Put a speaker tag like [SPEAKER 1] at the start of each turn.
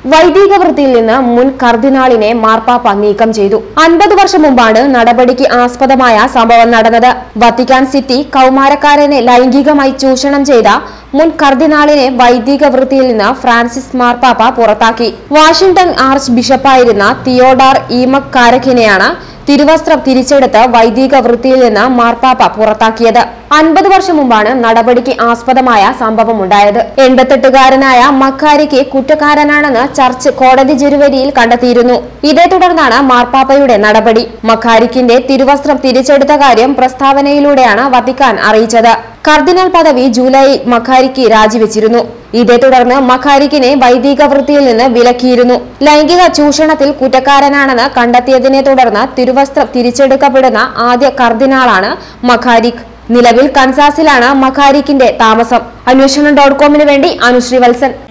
[SPEAKER 1] വൈദിക വൃത്തിയിൽ നിന്ന് മുൻ കർദിനാളിനെ മാർപ്പാപ്പ നീക്കം ചെയ്തു അൻപത് വർഷം മുമ്പാണ് നടപടിക്ക് ആസ്പദമായ സംഭവം നടന്നത് വത്തിക്കാൻ സിറ്റി കൗമാരക്കാരനെ ലൈംഗികമായി ചൂഷണം ചെയ്ത മുൻ കർദിനാളിനെ വൈദിക വൃത്തിയിൽ നിന്ന് ഫ്രാൻസിസ് മാർപ്പാപ്പ പുറത്താക്കി വാഷിംഗ്ടൺ ആർച്ച് ബിഷപ്പായിരുന്ന തിയോഡാർ ഈമക് കാരഖിനെയാണ് തിരുവസ്ത്രം തിരിച്ചെടുത്ത് വൈദിക വൃത്തിയിൽ നിന്ന് മാർപ്പാപ്പ പുറത്താക്കിയത് അൻപത് വർഷം മുമ്പാണ് നടപടിക്ക് ആസ്പദമായ സംഭവമുണ്ടായത് എൺപത്തെട്ടുകാരനായ മക്കാരിക്ക് കുറ്റക്കാരനാണെന്ന് ചർച്ച് കോടതി ജനുവരിയിൽ കണ്ടെത്തിയിരുന്നു ഇതേ തുടർന്നാണ് മാർപ്പാപ്പയുടെ നടപടി മക്കാരിക്കിന്റെ തിരുവസ്ത്രം തിരിച്ചെടുത്ത കാര്യം പ്രസ്താവനയിലൂടെയാണ് വത്തിക്കാൻ അറിയിച്ചത് കർദിനാൾ പദവി ജൂലൈ മഖാരിക്ക് രാജിവെച്ചിരുന്നു ഇതേ തുടർന്ന് മഖാരിക്കിനെ വൈദിക വൃത്തിയിൽ നിന്ന് വിലക്കിയിരുന്നു ലൈംഗിക ചൂഷണത്തിൽ കുറ്റക്കാരനാണെന്ന് കണ്ടെത്തിയതിനെ തുടർന്ന് തിരുവസ്ത്രം തിരിച്ചെടുക്കപ്പെടുന്ന ആദ്യ കർദിനാളാണ് മഖാരിക് നിലവിൽ കൻസാസിലാണ് മഖാരിക്കിന്റെ താമസം അന്വേഷണം ഡോട്ട് കോമിന് വേണ്ടി അനുശ്രീ വത്സൻ